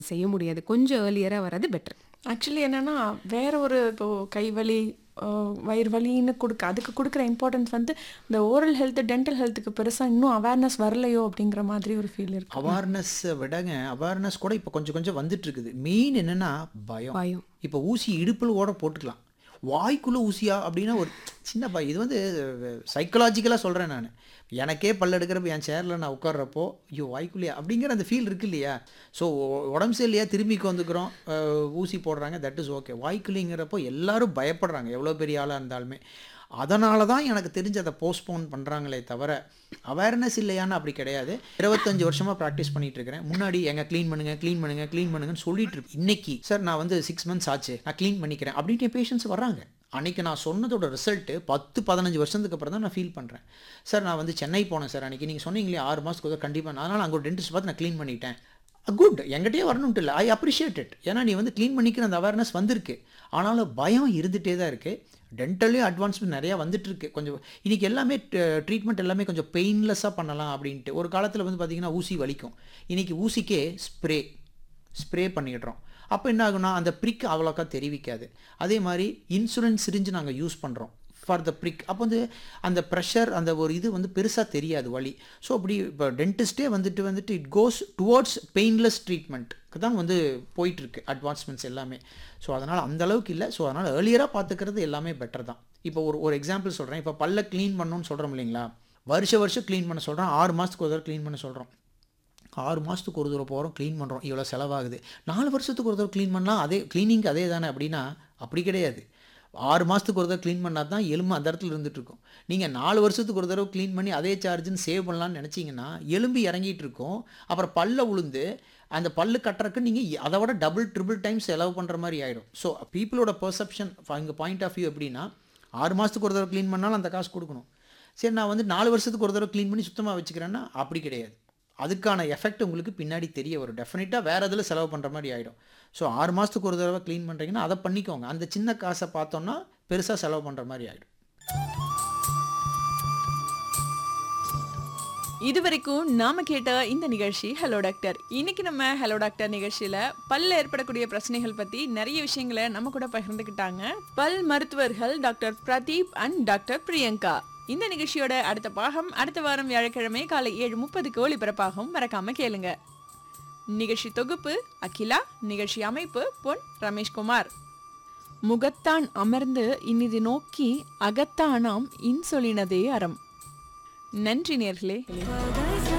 செய்ய முடியாது. கொஞ்சம் ஏர்லியரா வர்றது பெட்டர். ஆக்சுவலி என்னன்னா, வேற ஒரு இப்போ கை வலி, அ வயிறு வலின்னு குடுக்க அதுக்கு குடுக்குற இம்பார்ட்டன்ஸ் வந்து இந்த ஓரல் ஹெல்த், டென்டல் ஹெல்த்துக்கு பெருசா இன்னும் அவேர்னஸ் வரலையோ அப்படிங்கிற மாதிரி ஒரு ஃபீல் இருக்கு. அவேர்னஸை விடங்க அவேர்னஸ் கூட இப்போ கொஞ்சம் கொஞ்சம் வந்துட்டு இருக்குது மெயின் என்னன்னா பயம் பயம். இப்போ ஊசி இடுப்பில் கூட போட்டுக்கலாம் வாய்க்குள்ளே ஊசியா அப்படின்னா ஒரு சின்ன பயம் இது வந்து சைக்கலாஜிக்கலாக சொல்கிறேன் நான் எனக்கே பல்ல எடுக்கிறப்ப என் சேரில் நான் உட்கார்றப்போ ஐயோ வாய்க்குள்ளேயா அப்படிங்கிற அந்த ஃபீல் இருக்கு இல்லையா ஸோ உடம்பு சரியில்லையா திரும்பிக்கு வந்துக்கிறோம் அஹ், ஊசி போடுறாங்க தட் இஸ் ஓகே வாய்க்குள்ளேங்கிறப்போ எல்லாரும் பயப்படுறாங்க எவ்வளோ பெரிய ஆளாக இருந்தாலுமே அதனால தான் எனக்கு தெரிஞ்சு அதை போஸ்ட்போன் பண்ணுறாங்களே தவிர அவேர்னஸ் இல்லையான்னு அப்படி கிடையாது இருபத்தஞ்சு வருஷமாக ப்ராக்டிஸ் பண்ணிட்டு இருக்கிறேன் முன்னாடி எங்க க்ளீன் பண்ணுங்க க்ளீன் பண்ணுங்க க்ளீன் பண்ணுங்கன்னு சொல்லிட்டு இருப்பேன் இன்னைக்கு சார் நான் வந்து சிக்ஸ் மந்த்ஸ் ஆச்சு நான் க்ளீன் பண்ணிக்கிறேன் அப்படின்ட்டு பேஷண்ட்ஸ் வர்றாங்க அன்னைக்கு நான் சொன்னதோட ரிசல்ட்டு பத்து பதினஞ்சு வருஷத்துக்கு அப்புறம் தான் நான் ஃபீல் பண்ணுறேன் சார் நான் வந்து சென்னை போனேன் சார் அன்னைக்கு நீங்கள் சொன்னீங்களே ஆறு மாதத்துக்கு ஒரு கண்டிப்பாக அதனால் அங்கே ஒரு டென்டிஸ்ட் பார்த்து நான் க்ளீன் பண்ணிட்டேன் குட் என்கிட்டயே வரணும்ட்டு இல்லை ஐ அப்ரிஷியேட் இட் ஏன்னா நீ வந்து க்ளீன் பண்ணிக்கிற அந்த அவேர்னஸ் வந்திருக்கு ஆனாலும் பயம் இருந்துகிட்டே தான் இருக்குது டென்டல்லையும் அட்வான்ஸ்மெண்ட் நிறையா வந்துட்டு இருக்கு கொஞ்சம் இன்னைக்கு எல்லாமே ட்ரீட்மெண்ட் எல்லாமே கொஞ்சம் பெயின்லெஸ்ஸாக பண்ணலாம் அப்படின்ட்டு ஒரு காலத்தில் வந்து பார்த்திங்கன்னா ஊசி வலிக்கும் இன்னைக்கு ஊசிக்கே ஸ்ப்ரே ஸ்ப்ரே பண்ணிடுறோம் அப்போ என்ன ஆகுனா அந்த ப்ரிக் அவ்வளோக்கா தெரிவிக்காது அதே மாதிரி இன்சூரன்ஸ் சிரிஞ்சு நாங்கள் யூஸ் பண்ணுறோம் ஃபார் த ப்ரிக் அப்போ வந்து அந்த ப்ரெஷர் அந்த ஒரு இது வந்து பெருசாக தெரியாது வலி ஸோ அப்படி இப்போ டென்டிஸ்டே வந்துட்டு வந்துட்டு இட் கோஸ் டுவோர்ட்ஸ் பெயின்லெஸ் ட்ரீட்மெண்ட்க்கு தான் வந்து போயிட்டுருக்கு அட்வான்ஸ்மெண்ட்ஸ் எல்லாமே ஸோ அதனால் அந்த அளவுக்கு இல்லை ஸோ அதனால் ஏர்லியராக பார்த்துக்கிறது எல்லாமே பெட்டர் தான் இப்போ ஒரு ஒரு எக்ஸாம்பிள் சொல்கிறேன் இப்போ பல்ல க்ளீன் பண்ணணும்னு சொல்கிறோம் இல்லைங்களா வருஷ வருஷம் க்ளீன் பண்ண சொல்கிறோம் ஆறு மாதத்துக்கு ஒரு தடவை க்ளீன் பண்ண சொல்கிறோம் ஆறு மாதத்துக்கு ஒரு தடவை போகிறோம் க்ளீன் பண்ணுறோம் இவ்வளோ செலவாகுது நாலு வருஷத்துக்கு ஒரு தடவை க்ளீன் பண்ணலாம் அதே க்ளீனிங் அதே தானே அப்படின்னா அப்படி கிடையாது ஆறு மாதத்துக்கு ஒரு தடவை க்ளீன் பண்ணால் தான் எலும்பு அந்த இடத்துல இருந்துட்டு இருக்கும் நீங்கள் நாலு வருஷத்துக்கு ஒரு தடவை க்ளீன் பண்ணி அதே சார்ஜுன்னு சேவ் பண்ணலாம்னு நினச்சிங்கன்னா எலும்பு இறங்கிட்டு இருக்கும் அப்புறம் பல்ல உளுந்து அந்த பல்லு கட்டுறதுக்கு நீங்கள் அதை விட டபுள் ட்ரிபிள் டைம்ஸ் செலவு பண்ணுற மாதிரி ஆயிடும் ஸோ பீப்புளோட பெர்செப்ஷன் இங்கே பாயிண்ட் ஆஃப் வியூ எப்படின்னா ஆறு மாதத்துக்கு ஒரு தடவை க்ளீன் பண்ணாலும் அந்த காசு கொடுக்கணும் சரி நான் வந்து நாலு வருஷத்துக்கு ஒரு தடவை க்ளீன் பண்ணி சுத்தமாக வச்சுக்கிறேன்னா அப்படி கிடையாது அதுக்கான எஃபெக்ட் உங்களுக்கு பின்னாடி தெரிய வரும் டெஃபினட்டாக வேறு இதில் செலவு பண்ணுற மாதிரி ஆகிடும் ஸோ ஆறு மாதத்துக்கு ஒரு தடவை க்ளீன் பண்ணுறீங்கன்னா அதை பண்ணிக்கோங்க அந்த சின்ன காசை பார்த்தோன்னா பெருசாக செலவு பண்ணுற மாதிரி ஆகிடும் இதுவரைக்கும் நாம கேட்ட இந்த நிகழ்ச்சி ஹலோ டாக்டர் இன்னைக்கு நம்ம ஹலோ டாக்டர் நிகழ்ச்சியில பல்ல ஏற்படக்கூடிய பிரச்சனைகள் பத்தி நிறைய விஷயங்களை நம்ம கூட பகிர்ந்துக்கிட்டாங்க பல் மருத்துவர்கள் doctor Pradeep and doctor Priyanka இந்த நிகழ்ச்சியோட அடுத்த பாகம் அடுத்த வாரம் வியாழக்கிழமை காலை ஏழு முப்பதுக்கு ஒளிபரப்பாகும் மறக்காம கேளுங்க நிகழ்ச்சி தொகுப்பு அகிலா நிகழ்ச்சி அமைப்பு பொன் ரமேஷ்குமார் முகத்தான் அமர்ந்து இனிது நோக்கி அகத்தானாம் இன்சொலினதே அறம் நன்றி நேர்களே